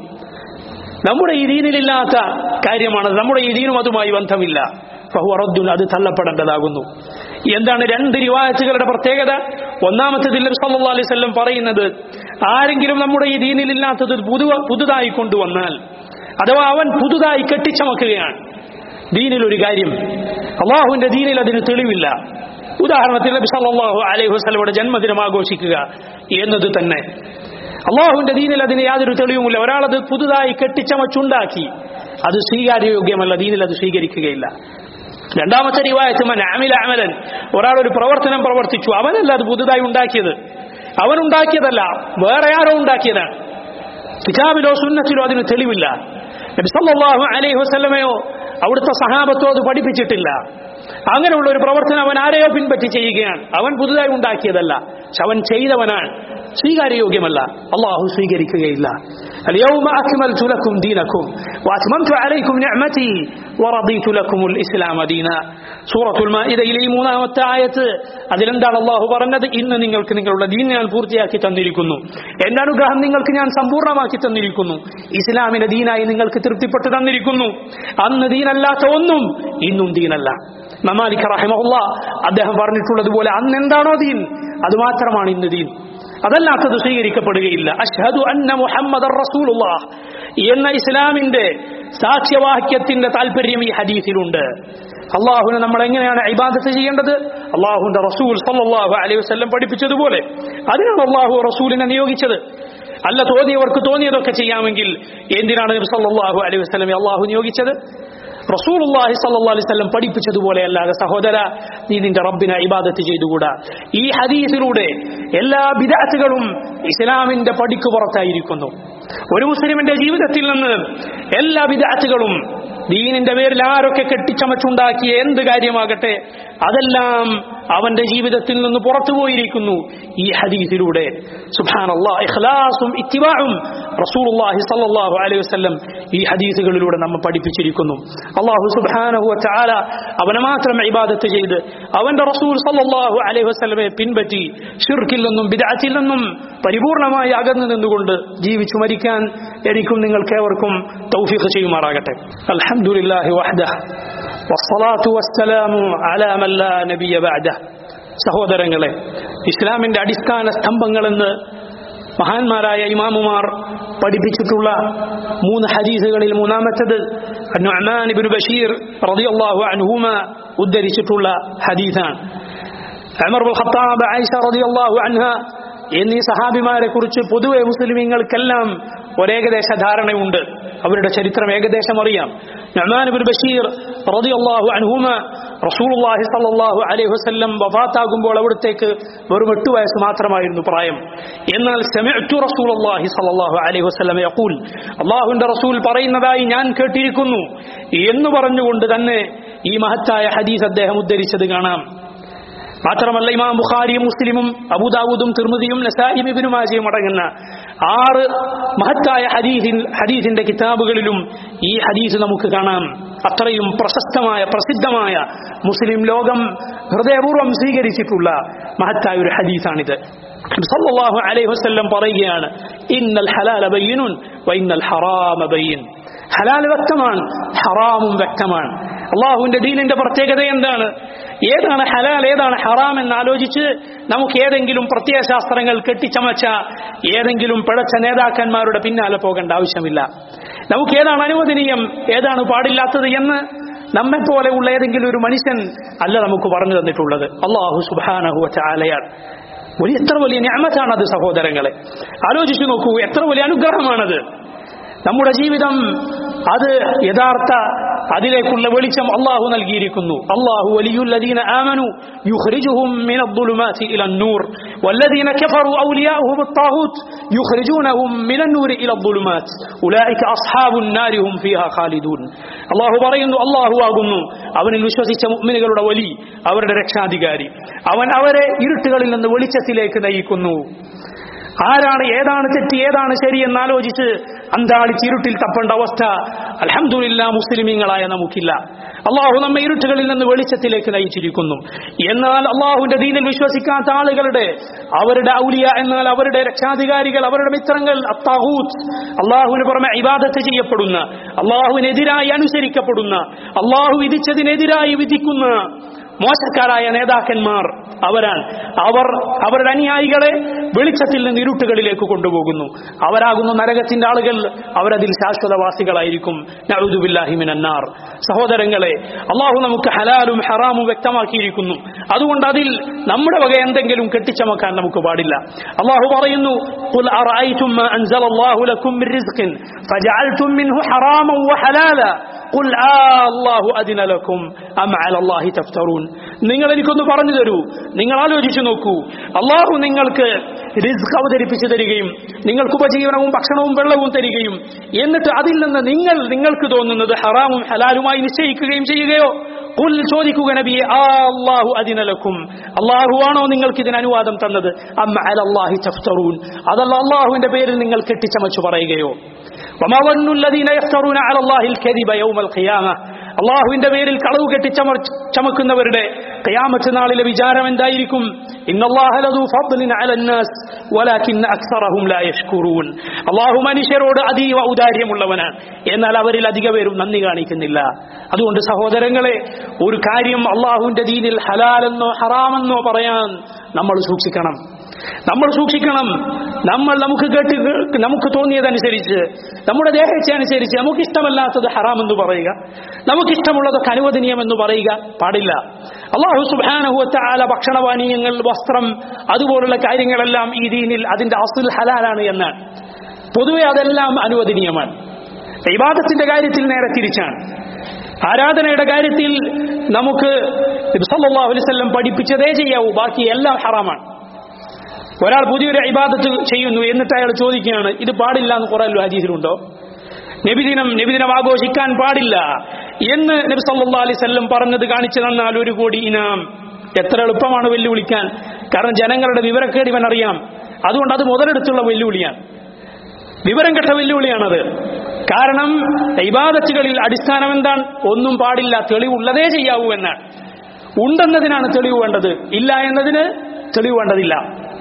നമ്മുടെ ഈ ദീനിലില്ലാത്ത കാര്യമാണ് നമ്മുടെ ഈ ദീനും അതുമായി ബന്ധമില്ല ഫഹുവ റദ്ദുൻ അത് തള്ളപ്പെടേണ്ടതാകുന്നു എന്താണ് രണ്ട് റിവായത്തുകളുടെ പ്രത്യേകത ഒന്നാമത്തെ നബി സല്ലല്ലാഹു അലൈഹി വസല്ലം പറയുന്നത് ആരെങ്കിലും നമ്മുടെ ഈ ദീനിലില്ലാത്തത് പുതു പുതുതായി കൊണ്ടുവന്നാൽ അഥവാ അവൻ പുതുതായി കെട്ടിച്ചമക്കുകയാണ് ദീനിൽ ഒരു കാര്യം അള്ളാഹുവിന്റെ ദീനിൽ അതിന് തെളിവില്ല ഉദാഹരണത്തിന് നബി സല്ലല്ലാഹു അലൈഹി വസല്ലമയുടെ ജന്മദിനം ആഘോഷിക്കുക എന്നത് തന്നെ അള്ളാഹുവിന്റെ ദീനിൽ അതിന് യാതൊരു തെളിവുമില്ല ഒരാളത് പുതുതായി കെട്ടിച്ചമച്ചുണ്ടാക്കി അത് സ്വീകാര്യയോഗ്യമല്ല ദീനിൽ അത് സ്വീകരിക്കുകയില്ല രണ്ടാമത്തെ റിവായത്ത് മൻ അമില അമലൻ ഒരാൾ ഒരു പ്രവർത്തനം പ്രവർത്തിച്ചു അവനല്ല അത് പുതുതായി ഉണ്ടാക്കിയത് അവൻ ഉണ്ടാക്കിയതല്ല വേറെ ആരോ ഉണ്ടാക്കിയതാണ് കിതാബിലോ സുന്നത്തിലോ അതിന് തെളിവില്ല നബി സല്ലല്ലാഹു അലൈഹി വസല്ലമയോ അവിടുത്തെ സഹാബത്തോ അത് പഠിപ്പിച്ചിട്ടില്ല അങ്ങനെയുള്ള ഒരു പ്രവർത്തനം അവൻ ആരെയോ പിൻപറ്റി ചെയ്യുകയാണ് അവൻ പുതുതായി ഉണ്ടാക്കിയതല്ല പക്ഷെ അവൻ ചെയ്തവനാണ് സ്വീകാര്യയോഗ്യമല്ല അള്ളാഹു സ്വീകരിക്കുകയില്ല اليوم أكملت لكم دينكم وأتممت عليكم نعمتي ورضيت لكم الإسلام دينا സൂറത്തുൽ മാഇദയിലെ ഈ മൂന്നാമത്തെ ആയത്ത് അതിലെന്താണ് അള്ളാഹു പറഞ്ഞത് ഇന്ന് നിങ്ങൾക്ക് നിങ്ങളുടെ ദീൻ ഞാൻ പൂർത്തിയാക്കി തന്നിരിക്കുന്നു എന്റെ അനുഗ്രഹം നിങ്ങൾക്ക് ഞാൻ സമ്പൂർണ്ണമാക്കി തന്നിരിക്കുന്നു ഇസ്ലാമിന്റെ ദീനായി നിങ്ങൾക്ക് തൃപ്തിപ്പെട്ട് തന്നിരിക്കുന്നു അന്ന് ദീനല്ലാത്ത ഒന്നും ഇന്നും ദീനല്ല മമാലിക് റഹിമഹുല്ല അദ്ദേഹം പറഞ്ഞിട്ടുള്ളതുപോലെ അന്ന് എന്താണോ ദീൻ അത് മാത്രമാണ് ഇന്ന് ദീൻ അതല്ലാത്തത് സ്വീകരിക്കപ്പെടുകയില്ല അഷ്ഹദു അന്ന മുഹമ്മദ് റസൂലുള്ളാഹ് എന്ന ഇസ്ലാമിന്റെ സാക്ഷ്യവാക്യത്തിന്റെ താല്പര്യം ഈ ഹദീസിലുണ്ട് അള്ളാഹുവിനെ നമ്മൾ എങ്ങനെയാണ് ഇബാദത്ത് ചെയ്യേണ്ടത് അള്ളാഹുവിന്റെ റസൂൽ സല്ലല്ലാഹു അലൈഹി വസല്ലം പഠിപ്പിച്ചതുപോലെ അതിനാണ് അള്ളാഹു റസൂലിനെ നിയോഗിച്ചത് അല്ല തോന്നിയവർക്ക് തോന്നിയതൊക്കെ ചെയ്യാമെങ്കിൽ എന്തിനാണ് നബി സല്ലല്ലാഹു അലൈഹി വസല്ലം അള്ളാഹു നിയോഗിച്ചത് റസൂലുള്ളാഹി സല്ലല്ലാഹു അലൈഹി വസല്ലം പഠിപ്പിച്ചതുപോലെ അല്ലാതെ സഹോദര നീ നിന്റെ റബ്ബിനെ ഇബാദത്ത് ചെയ്തുകൂടാ ഈ ഹദീസിലൂടെ എല്ലാ ബിദഅത്തുകളും ഇസ്ലാമിന്റെ പടിക്ക് പുറത്തായിരിക്കുന്നു ഒരു മുസ്ലിമിന്റെ ജീവിതത്തിൽ നിന്ന് എല്ലാ ബിദഅത്തുകളും ദീനിന്റെ പേരിൽ ആരൊക്കെ കെട്ടിച്ചമച്ചുണ്ടാക്കിയ എന്ത് കാര്യമാകട്ടെ അതെല്ലാം അവന്റെ ജീവിതത്തിൽ നിന്ന് പുറത്തു പോയിരിക്കുന്നു ഈ ഹദീസിലൂടെ സുബ്ഹാനല്ലാ ഇഖ്ലാസും ഇത്തിബാഉം റസൂലുള്ളാഹി സ്വല്ലല്ലാഹു അലൈഹി വസല്ലം ഈ ഹദീസുകളിലൂടെ നമ്മെ പഠിപ്പിച്ചിരിക്കുന്നു അള്ളാഹു സുബ്ഹാനഹു വതആല അവനെ മാത്രം ഇബാദത്ത് ചെയ്ത് അവന്റെ റസൂൽ സല്ലല്ലാഹു അലൈഹി വസല്ലമയെ പിൻപറ്റി ഷിർക്കിൽ നിന്നും ബിദ്അത്തിൽ നിന്നും പരിപൂർണമായി അകന്നു നിന്നുകൊണ്ട് ജീവിച്ചു മരിക്കാൻ എനിക്കും നിങ്ങൾക്കേവർക്കും തൗഫീഖ് ചെയ്യുമാറാകട്ടെ അൽഹംദുലില്ലാഹി വഹ്ദഹ വസ്സലാത്തു വസ്സലാമു അലാ മൻ ലാ നബിയ ബഅദഹ സഹോദരങ്ങളെ ഇസ്ലാമിന്റെ അടിസ്ഥാന സ്തംഭങ്ങളെന്ന് മഹാന്മാരായ ഇമാമുമാർ പഠിപ്പിച്ചിട്ടുള്ള മൂന്ന് ഹദീസുകളിൽ മൂന്നാമത്തത് നുഅ്മാൻ ഇബ്നു ബഷീർ റളിയല്ലാഹു അൻഹുമ ഉദ്ധരിച്ചിട്ടുള്ള ഹദീസാണ് ഉമർ ബിൻ ഖത്താബ് ആയിഷ റളിയല്ലാഹു അൻഹ എന്നീ സഹാബിമാരെ കുറിച്ച് പൊതുവെ മുസ്ലിമീങ്ങൾക്കെല്ലാം ഒരേകദേശ ധാരണയുണ്ട് അവരുടെ ചരിത്രം ഏകദേശം അറിയാം നഅ്മാൻ ഇബ്നു ബഷീർ റളിയല്ലാഹു അൻഹുമ റസൂലുള്ളാഹി സ്വല്ലല്ലാഹു അലൈഹി വസല്ലം വഫാത്താകുമ്പോൾ അവിടത്തേക്ക് വെറും എട്ട് വയസ്സ് മാത്രമായിരുന്നു പ്രായം എന്നാൽ സമിഅ്തു റസൂലുള്ളാഹി സ്വല്ലല്ലാഹു അലൈഹി വസല്ലം യഖൂൽ അല്ലാഹുവിന്റെ റസൂൽ പറയുന്നതായി ഞാൻ കേട്ടിരിക്കുന്നു എന്ന് പറഞ്ഞുകൊണ്ട് തന്നെ ഈ മഹത്തായ ഹദീസ് അദ്ദേഹം ഉദ്ധരിച്ചത് കാണാം മാത്രമല്ല ഇമാം ബുഖാരിയും മുസ്ലിമും അബൂദാവൂദും തിർമുദിയും നസായിം ഇബ്നു മാജയും അടങ്ങുന്ന ആറ് മഹത്തായ ഹദീസിൻ ഹദീസിന്റെ കിതാബുകളിലും ഈ ഹദീസ് നമുക്ക് കാണാം അത്രയും പ്രശസ്തമായ പ്രസിദ്ധമായ മുസ്ലിം ലോകം ഹൃദയപൂർവ്വം സ്വീകരിച്ചിട്ടുള്ള മഹത്തായ ഒരു ഹദീസാണിത് സല്ലല്ലാഹു അലൈഹി വസല്ലം പറയുകയാണ് ഇന്നൽ ഹലാല ബയ്യിനുൻ വ ഇന്നൽ ഹറാമ ബയ്യിൻ ഹലാൽ വ്യക്തമാണ് ഹറാമും വ്യക്തമാണ് അള്ളാഹുവിന്റെ ദീനിന്റെ പ്രത്യേകത എന്താണ് ഏതാണ് ഹലാൽ ഏതാണ് ഹറാം എന്ന് ആലോചിച്ച് നമുക്ക് ഏതെങ്കിലും പ്രത്യയശാസ്ത്രങ്ങൾ കെട്ടിച്ചമച്ച ഏതെങ്കിലും പിഴച്ച നേതാക്കന്മാരുടെ പിന്നാലെ പോകേണ്ട ആവശ്യമില്ല നമുക്ക് ഏതാണ് അനുവദനീയം ഏതാണ് പാടില്ലാത്തത് എന്ന് നമ്മെ പോലെയുള്ള ഏതെങ്കിലും ഒരു മനുഷ്യൻ അല്ല നമുക്ക് പറഞ്ഞു തന്നിട്ടുള്ളത് അള്ളാഹു സുബാനഹു ചാലയാണ് ഒരു എത്ര വലിയ ഞാമത്താണ് അത് സഹോദരങ്ങളെ ആലോചിച്ചു നോക്കൂ എത്ര വലിയ അനുഗ്രഹമാണത് നമ്മുടെ ജീവിതം അത് യഥാർത്ഥ അതിലേക്കുള്ള വെളിച്ചം അള്ളാഹു നൽകിയിരിക്കുന്നു അള്ളാഹു വലിയുല്ലദീന ആമനു യുഖ്രിജുഹും മിന الظُّلُمَاتِ إلى النُّورِ والذين كفروا أولياؤهم الطاغوت يخرجونهم من النور إلى الظلمات أولئك أصحاب النار هم فيها خالدون അള്ളാഹു പറയുന്നു അള്ളാഹു ആകുന്നു അവനിൽ വിശ്വസിച്ച മുഅ്മിനുകളുടെ വലി അവരുടെ രക്ഷാധികാരി അവൻ അവരെ ഇരുട്ടുകളിൽ നിന്ന് വെളിച്ചത്തിലേക്ക് നയിക്കുന്നു ആരാണ് ഏതാണ് തെറ്റ് ഏതാണ് ശരി എന്നാലോചിച്ച് അന്താളിച്ച് ഇരുട്ടിൽ തപ്പേണ്ട അവസ്ഥ അലഹമുല്ല മുസ്ലിമീങ്ങളായ നമുക്കില്ല അള്ളാഹു നമ്മെ ഇരുട്ടുകളിൽ നിന്ന് വെളിച്ചത്തിലേക്ക് നയിച്ചിരിക്കുന്നു എന്നാൽ അള്ളാഹുവിന്റെ ദീനിൽ വിശ്വസിക്കാത്ത ആളുകളുടെ അവരുടെ ഔലിയ എന്നാൽ അവരുടെ രക്ഷാധികാരികൾ അവരുടെ മിത്രങ്ങൾ അത്താഹൂത്ത് അള്ളാഹുവിന് പുറമെ ഇബാദത്ത് ചെയ്യപ്പെടുന്ന അള്ളാഹുവിനെതിരായി അനുസരിക്കപ്പെടുന്ന അള്ളാഹു വിധിച്ചതിനെതിരായി വിധിക്കുന്ന മോശക്കാരായ നേതാക്കന്മാർ അവരാണ് അവർ അവരുടെ അനുയായികളെ വെളിച്ചത്തിൽ നിന്ന് ഇരുട്ടുകളിലേക്ക് കൊണ്ടുപോകുന്നു അവരാകുന്നു നരകത്തിന്റെ ആളുകൾ അവരതിൽ ശാശ്വതവാസികളായിരിക്കും നഅൂദുബില്ലാഹി മിനന്നാർ സഹോദരങ്ങളെ അള്ളാഹു നമുക്ക് ഹലാലും ഹറാമും വ്യക്തമാക്കിയിരിക്കുന്നു അതുകൊണ്ട് അതിൽ നമ്മുടെ വക എന്തെങ്കിലും കെട്ടിച്ചമക്കാൻ നമുക്ക് പാടില്ല അള്ളാഹു പറയുന്നു قل أرأيتم ما أنزل الله لكم من رزق فجعلتم منه حراما وحلالا قل آه الله أذن لكم أم على الله تفترون നിങ്ങൾ എനിക്കൊന്ന് പറഞ്ഞു തരൂ നിങ്ങൾ ആലോചിച്ചു നോക്കൂ അള്ളാഹു നിങ്ങൾക്ക് റിസ്ക് അവതരിപ്പിച്ചു തരികയും നിങ്ങൾക്ക് ഉപജീവനവും ഭക്ഷണവും വെള്ളവും തരികയും എന്നിട്ട് അതിൽ നിന്ന് നിങ്ങൾ നിങ്ങൾക്ക് തോന്നുന്നത് ഹറാമും ഹലാലുമായി നിശ്ചയിക്കുകയും ചെയ്യുകയോ കുൽ ചോദിക്കുക നബിയെ ആ അള്ളാഹു അതിനലക്കും അള്ളാഹുവാണോ നിങ്ങൾക്ക് ഇതിന് അനുവാദം തന്നത് അമ്മ അലല്ലാഹി തഫ്തറൂൻ അതല്ല അള്ളാഹുവിന്റെ പേരിൽ നിങ്ങൾ കെട്ടിച്ചമച്ചു പറയുകയോ وما ظن الذين يفترون على الله الكذب يوم القيامة അള്ളാഹുവിന്റെ പേരിൽ കളവ് കെട്ടി ചമ ചമക്കുന്നവരുടെ കയാമത്ത് നാളിലെ വിചാരം എന്തായിരിക്കും അള്ളാഹു മനുഷ്യരോട് അതീവ ഔദാര്യമുള്ളവനാണ് എന്നാൽ അവരിൽ അധിക പേരും നന്ദി കാണിക്കുന്നില്ല അതുകൊണ്ട് സഹോദരങ്ങളെ ഒരു കാര്യം അള്ളാഹുവിന്റെ ദീനിൽ ഹലാലെന്നോ ഹറാമെന്നോ പറയാൻ നമ്മൾ സൂക്ഷിക്കണം നമ്മൾ സൂക്ഷിക്കണം നമ്മൾ നമുക്ക് കേട്ട് നമുക്ക് തോന്നിയതനുസരിച്ച് നമ്മുടെ ദേഹത്തെ അനുസരിച്ച് നമുക്ക് ഇഷ്ടമല്ലാത്തത് ഹറാം എന്ന് പറയുക നമുക്കിഷ്ടമുള്ളതൊക്കെ അനുവദനീയമെന്ന് പറയുക പാടില്ല അള്ളാഹു സുബാനഹുല ഭക്ഷണപാനീയങ്ങൾ വസ്ത്രം അതുപോലുള്ള കാര്യങ്ങളെല്ലാം ഈ ദീനിൽ അതിന്റെ അസുൽ ഹലാലാണ് എന്ന് പൊതുവെ അതെല്ലാം അനുവദനീയമാണ് ഇബാദത്തിന്റെ കാര്യത്തിൽ നേരെ തിരിച്ചാണ് ആരാധനയുടെ കാര്യത്തിൽ നമുക്ക് സല്ലല്ലാഹു അലൈഹി വസല്ലം പഠിപ്പിച്ചതേ ചെയ്യാവൂ ബാക്കി എല്ലാം ഹറാമാണ് ഒരാൾ പുതിയൊരു ഇബാദത്ത് ചെയ്യുന്നു എന്നിട്ട് അയാൾ ചോദിക്കുകയാണ് ഇത് പാടില്ല എന്ന് കുറെ ഹദീസിലുണ്ടോ നബിദിനം നബിദിനം ആഘോഷിക്കാൻ പാടില്ല എന്ന് നബി സല്ലാ അലൈഹി സ്വല്ലം പറഞ്ഞത് കാണിച്ചു തന്നാൽ ഒരു കോടി ഇനാം എത്ര എളുപ്പമാണ് വെല്ലുവിളിക്കാൻ കാരണം ജനങ്ങളുടെ വിവരക്കേട് ഇവൻ അറിയാം അതുകൊണ്ട് അത് മുതലെടുത്തുള്ള വെല്ലുവിളിയാണ് വിവരം കെട്ട വെല്ലുവിളിയാണത് കാരണം ഇബാദത്തുകളിൽ അടിസ്ഥാനം എന്താണ് ഒന്നും പാടില്ല തെളിവുള്ളതേ ചെയ്യാവൂ എന്നാണ് ഉണ്ടെന്നതിനാണ് തെളിവ് വേണ്ടത് ഇല്ല എന്നതിന് തെളിവ് വേണ്ടതില്ല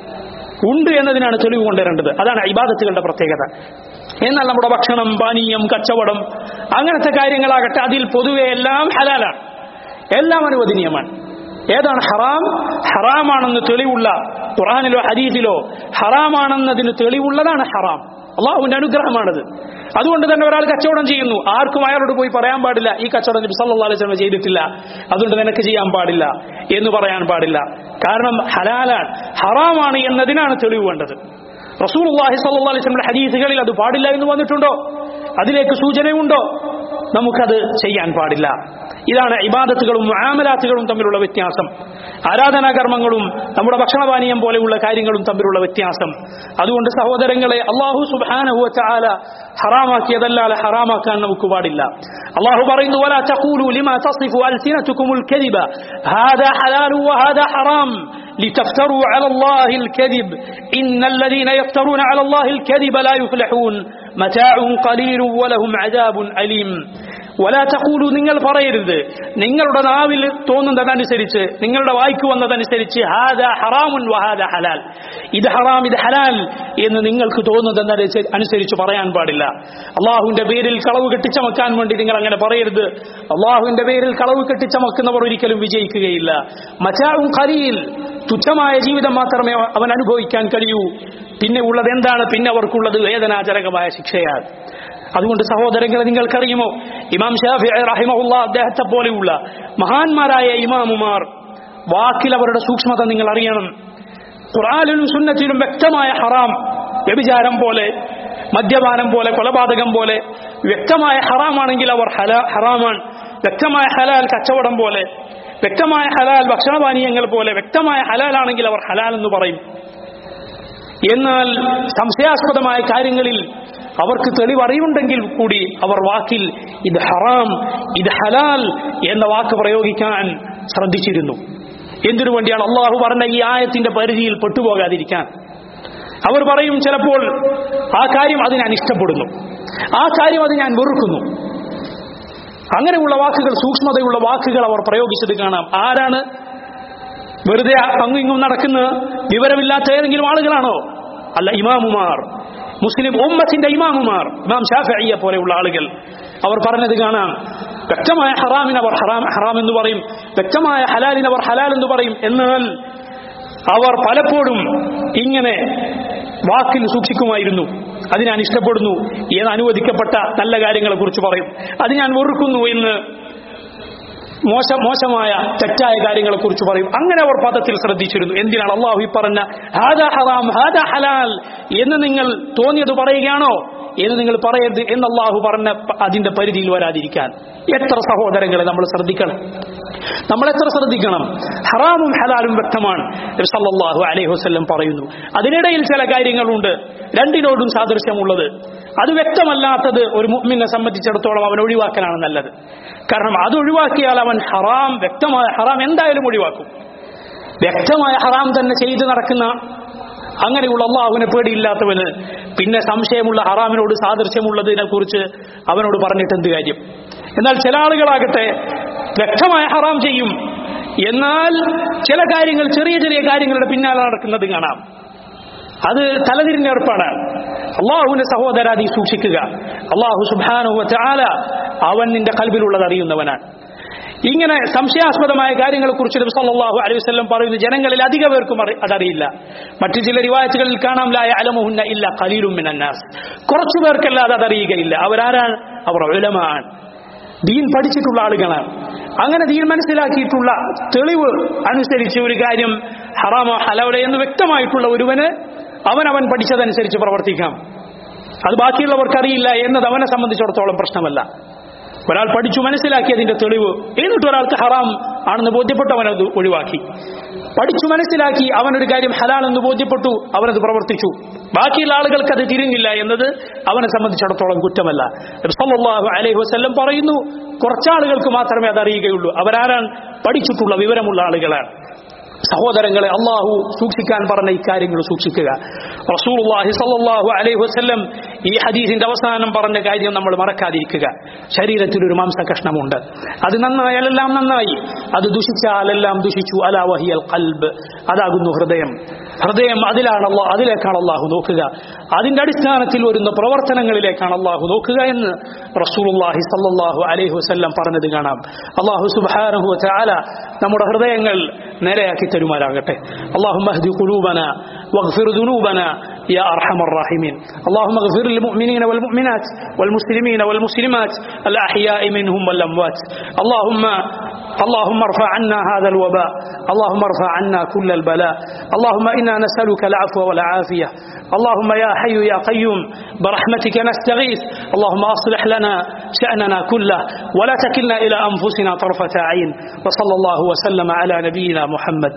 ഉണ്ട് എന്നതിനാണ് തെളിവ് കൊണ്ടുവരേണ്ടത് അതാണ് ഇബാദത്തുകളുടെ പ്രത്യേകത എന്നാൽ നമ്മുടെ ഭക്ഷണം പാനീയം കച്ചവടം അങ്ങനത്തെ കാര്യങ്ങളാകട്ടെ അതിൽ പൊതുവെ എല്ലാം ഹലാലാണ് എല്ലാം അനുവദനീയമാണ് ഏതാണ് ഹറാം ഹറാമാണെന്ന് തെളിവുള്ള ഖുറാനിലോ ഹദീസിലോ ഹറാമാണെന്നതിന് തെളിവുള്ളതാണ് ഹറാം അള്ളാഹുവിന്റെ അനുഗ്രഹമാണത് അതുകൊണ്ട് തന്നെ ഒരാൾ കച്ചവടം ചെയ്യുന്നു ആർക്കും അയാളോട് പോയി പറയാൻ പാടില്ല ഈ കച്ചവടം നബി സല്ലല്ലാഹു അലൈഹി വസല്ലം ചെയ്തിട്ടില്ല അതുകൊണ്ട് നിനക്ക് ചെയ്യാൻ പാടില്ല എന്ന് പറയാൻ പാടില്ല കാരണം ഹലാലാണ് ഹറാമാണ് എന്നതിനാണ് തെളിവ് വേണ്ടത് റസൂലുള്ളാഹി സ്വല്ലല്ലാഹു അലൈഹി വസല്ലം ഹദീസുകളിൽ അത് പാടില്ല എന്ന് വന്നിട്ടുണ്ടോ അതിലേക്ക് സൂചനയുണ്ടോ നമുക്കത് ചെയ്യാൻ പാടില്ല ഇതാണ് ഇബാദത്തുകളും മുആമലാത്തുകളും തമ്മിലുള്ള വ്യത്യാസം ആരാധനാകർമ്മങ്ങളും നമ്മുടെ ഭക്ഷണപാനീയം പോലെയുള്ള കാര്യങ്ങളും തമ്മിലുള്ള വ്യത്യാസം അതുകൊണ്ട് സഹോദരങ്ങളെ അള്ളാഹു സുബ്ഹാനഹു വതആല ഹറാമാക്കിയതല്ലാതെ ഹറാമാക്കാൻ നമുക്ക് പാടില്ല അള്ളാഹു പറയുന്നു വലാ തഖൂലു ലിമാ തസിഫു അൽസിനതുകുമുൽ കദിബ ഹാദാ ഹലാലു വഹാദാ ഹറാം لتفتروا على الله الكذب إن الذين يفترون على الله الكذب لا يفلحون متاع قليل ولهم عذاب أليم വലാ തഖൂലു നിങ്ങൾ പറയരുത് നിങ്ങളുടെ നാവിൽ തോന്നുന്നതനുസരിച്ച് നിങ്ങളുടെ വായിക്ക് വന്നതനുസരിച്ച് ഹാദ ഹറാമുൻ വഹാദ ഹലാൽ ഇത് ഹറാം ഇത് ഹലാൽ എന്ന് നിങ്ങൾക്ക് തോന്നുന്നതനുസരിച്ച് അനുസരിച്ച് പറയാൻ പാടില്ല അള്ളാഹുവിന്റെ പേരിൽ കളവ് കെട്ടിച്ചമക്കാൻ വേണ്ടി നിങ്ങൾ അങ്ങനെ പറയരുത് അള്ളാഹുവിന്റെ പേരിൽ കളവ് കെട്ടിച്ചമക്കുന്നവർ ഒരിക്കലും വിജയിക്കുകയില്ല മറ്റാവും ഖലീൽ തുച്ഛമായ ജീവിതം മാത്രമേ അവൻ അനുഭവിക്കാൻ കഴിയൂ പിന്നെ ഉള്ളത് എന്താണ് പിന്നെ അവർക്കുള്ളത് വേദനാജനകമായ ശിക്ഷയാണ് അതുകൊണ്ട് സഹോദരങ്ങളെ നിങ്ങൾക്കറിയുമോ ഇമാം ഷാഫി റഹിമഹുല്ല അദ്ദേഹത്തെ പോലെയുള്ള മഹാന്മാരായ ഇമാമുമാർ വാക്കിൽ അവരുടെ സൂക്ഷ്മത നിങ്ങൾ അറിയണം ഖുറാനിലും സുന്നത്തിലും വ്യക്തമായ ഹറാം വ്യഭിചാരം പോലെ മദ്യപാനം പോലെ കൊലപാതകം പോലെ വ്യക്തമായ ഹറാമാണെങ്കിൽ അവർ ഹലാ ഹറാമാണ് വ്യക്തമായ ഹലാൽ കച്ചവടം പോലെ വ്യക്തമായ ഹലാൽ ഭക്ഷണപാനീയങ്ങൾ പോലെ വ്യക്തമായ ഹലാലാണെങ്കിൽ അവർ ഹലാൽ എന്ന് പറയും എന്നാൽ സംശയാസ്പദമായ കാര്യങ്ങളിൽ അവർക്ക് തെളിവറിവുണ്ടെങ്കിൽ കൂടി അവർ വാക്കിൽ ഇത് ഹറാം ഇത് ഹലാൽ എന്ന വാക്ക് പ്രയോഗിക്കാൻ ശ്രദ്ധിച്ചിരുന്നു എന്തിനു വേണ്ടിയാണ് അള്ളാഹു പറഞ്ഞ ഈ ആയത്തിന്റെ പരിധിയിൽ പെട്ടുപോകാതിരിക്കാൻ അവർ പറയും ചിലപ്പോൾ ആ കാര്യം അത് ഞാൻ ഇഷ്ടപ്പെടുന്നു ആ കാര്യം അത് ഞാൻ വെറുക്കുന്നു അങ്ങനെയുള്ള വാക്കുകൾ സൂക്ഷ്മതയുള്ള വാക്കുകൾ അവർ പ്രയോഗിച്ചത് കാണാം ആരാണ് വെറുതെ അങ്ങും ഇങ്ങും നടക്കുന്ന വിവരമില്ലാത്ത ഏതെങ്കിലും ആളുകളാണോ അല്ല ഇമാമുമാർ മുസ്ലിം ഉമ്മത്തിന്റെ ഇമാമുമാർ ഇമാം ഷാഫിയെ പോലെയുള്ള ആളുകൾ അവർ പറഞ്ഞത് കാണാം വ്യക്തമായ ഹറാമിന് അവർ ഹറാം ഹറാം എന്ന് പറയും വ്യക്തമായ ഹലാലിന് അവർ ഹലാൽ എന്ന് പറയും എന്നാൽ അവർ പലപ്പോഴും ഇങ്ങനെ വാക്കിൽ സൂക്ഷിക്കുമായിരുന്നു അത് ഞാൻ ഇഷ്ടപ്പെടുന്നു എന്ന് അനുവദിക്കപ്പെട്ട നല്ല കാര്യങ്ങളെ കുറിച്ച് പറയും അത് ഞാൻ വെറുക്കുന്നു എന്ന് മോശം മോശമായ തെറ്റായ കാര്യങ്ങളെ കുറിച്ച് പറയും അങ്ങനെ അവർ പദത്തിൽ ശ്രദ്ധിച്ചിരുന്നു എന്തിനാണ് അള്ളാഹു ഈ പറഞ്ഞ ഹാദ ഹറാം ഹാദ ഹലാൽ എന്ന് നിങ്ങൾ തോന്നിയത് പറയുകയാണോ എന്ന് നിങ്ങൾ പറയരുത് എന്ന് അള്ളാഹു പറഞ്ഞ പ- അതിന്റെ പരിധിയിൽ വരാതിരിക്കാൻ എത്ര സഹോദരങ്ങളെ നമ്മൾ ശ്രദ്ധിക്കണം നമ്മൾ എത്ര ശ്രദ്ധിക്കണം ഹറാമും ഹലാലും വ്യക്തമാണ് നബി സല്ലല്ലാഹു അലൈഹി വസല്ലം പറയുന്നു അതിനിടയിൽ ചില കാര്യങ്ങളുണ്ട് രണ്ടിനോടും സാദൃശ്യമുള്ളത് അത് വ്യക്തമല്ലാത്തത് ഒരു മുഅ്മിനെ സംബന്ധിച്ചിടത്തോളം അവൻ ഒഴിവാക്കലാണ് നല്ലത് കാരണം അത് ഒഴിവാക്കിയാൽ അവൻ ഹറാം വ്യക്തമായ ഹറാം എന്തായാലും ഒഴിവാക്കും വ്യക്തമായ ഹറാം തന്നെ ചെയ്തു നടക്കുന്ന അങ്ങനെയുള്ള അള്ളാഹുവിനെ പേടിയില്ലാത്തവന് പിന്നെ സംശയമുള്ള ഹറാമിനോട് സാദൃശ്യമുള്ളതിനെ കുറിച്ച് അവനോട് പറഞ്ഞിട്ട് എന്ത് കാര്യം എന്നാൽ ചില ആളുകളാകട്ടെ വ്യക്തമായ ഹറാം ചെയ്യും എന്നാൽ ചില കാര്യങ്ങൾ ചെറിയ ചെറിയ കാര്യങ്ങളുടെ പിന്നാലെ നടക്കുന്നത് കാണാം അത് തലതിരിഞ്ഞേർപ്പാണ് അള്ളാഹുവിന്റെ സഹോദര നീ സൂക്ഷിക്കുക അള്ളാഹു സുബാനുഹ ചാല അവൻ നിന്റെ കൽബിലുള്ളത് അറിയുന്നവനാണ് ഇങ്ങനെ സംശയാസ്പദമായ കാര്യങ്ങളെ കുറിച്ച് നബി സല്ലല്ലാഹു അലൈഹി വസല്ലം പറയുന്നു ജനങ്ങളിൽ അധിക പേർക്കും അറി- അതറിയില്ല മറ്റു ചില റിവായത്തുകളിൽ കാണാം ലായ അലമുഹുന്ന ഇല്ല ഖലീലും മിനന്നാസ് കുറച്ചു പേർക്കല്ലാതെ അതറിയുകയില്ല അവരാരാണ് അവർ ഉലമാണ് ദീൻ പഠിച്ചിട്ടുള്ള ആളുകളാണ് അങ്ങനെ ദീൻ മനസ്സിലാക്കിയിട്ടുള്ള തെളിവ് അനുസരിച്ച് ഒരു കാര്യം ഹറാമോ ഹലവല എന്ന് വ്യക്തമായിട്ടുള്ള ഒരുവന് അവൻ അവൻ പഠിച്ചതനുസരിച്ച് പ്രവർത്തിക്കാം അത് ബാക്കിയുള്ളവർക്ക് അറിയില്ല എന്നത് അവനെ സംബന്ധിച്ചിടത്തോളം പ്രശ്നമല്ല ഒരാൾ പഠിച്ചു മനസ്സിലാക്കി അതിന്റെ തെളിവ് എന്നിട്ട് ഒരാൾക്ക് ഹറാം ആണെന്ന് ബോധ്യപ്പെട്ടു അവനത് ഒഴിവാക്കി പഠിച്ചു മനസ്സിലാക്കി അവനൊരു കാര്യം ഹലാൽ എന്ന് ബോധ്യപ്പെട്ടു അവനത് പ്രവർത്തിച്ചു ബാക്കിയുള്ള ആളുകൾക്ക് അത് തിരിഞ്ഞില്ല എന്നത് അവനെ സംബന്ധിച്ചിടത്തോളം കുറ്റമല്ല നബി സല്ലല്ലാഹു അലൈഹി വസല്ലം പറയുന്നു കുറച്ചാളുകൾക്ക് മാത്രമേ അത് അറിയുകയുള്ളൂ അവരാരാണ് പഠിച്ചിട്ടുള്ള വിവരമുള്ള ആളുകളാണ് സഹോദരങ്ങളെ അള്ളാഹു സൂക്ഷിക്കാൻ പറഞ്ഞ ഇക്കാര്യങ്ങൾ സൂക്ഷിക്കുക റസൂലുള്ളാഹി സല്ലല്ലാഹു അലൈഹി വസല്ലം ഈ ഹദീസിന്റെ അവസാനം പറഞ്ഞ കാര്യം നമ്മൾ മറക്കാതിരിക്കുക ശരീരത്തിൽ ഒരു മാംസ കഷ്ണമുണ്ട് അത് നന്നായാലെല്ലാം നന്നായി അത് ദുഷിച്ചാലെല്ലാം ദുഷിച്ചു അലാ വഹിയൽ ഖൽബ് അതാകുന്നു ഹൃദയം ഹൃദയം അതിലാണ് അള്ളാഹ് അതിലേക്കാണ് അള്ളാഹു നോക്കുക അതിന്റെ അടിസ്ഥാനത്തിൽ വരുന്ന പ്രവർത്തനങ്ങളിലേക്കാണ് അള്ളാഹു നോക്കുക എന്ന് റസൂലുള്ളാഹി സല്ലല്ലാഹു അലൈഹി വസല്ലം പറഞ്ഞത് കാണാം അള്ളാഹു സുബ്ഹാനഹു വതആല നമ്മുടെ ഹൃദയങ്ങൾ നേരെയാക്കി തരുമാറാകട്ടെ اللهم اهد قلوبنا واغفر ذنوبنا يا ارحم الراحمين اللهم اغفر للمؤمنين والمؤمنات والمسلمين والمسلمات الاحياء منهم والاموات اللهم اللهم ارفع عنا هذا الوباء اللهم ارفع عنا كل البلاء اللهم انا نسالك العفو والعافيه اللهم يا حي يا قيوم برحمتك نستغيث اللهم اصلح لنا شاننا كله ولا تكلنا الى انفسنا طرفه عين وصلى الله وسلم على نبينا محمد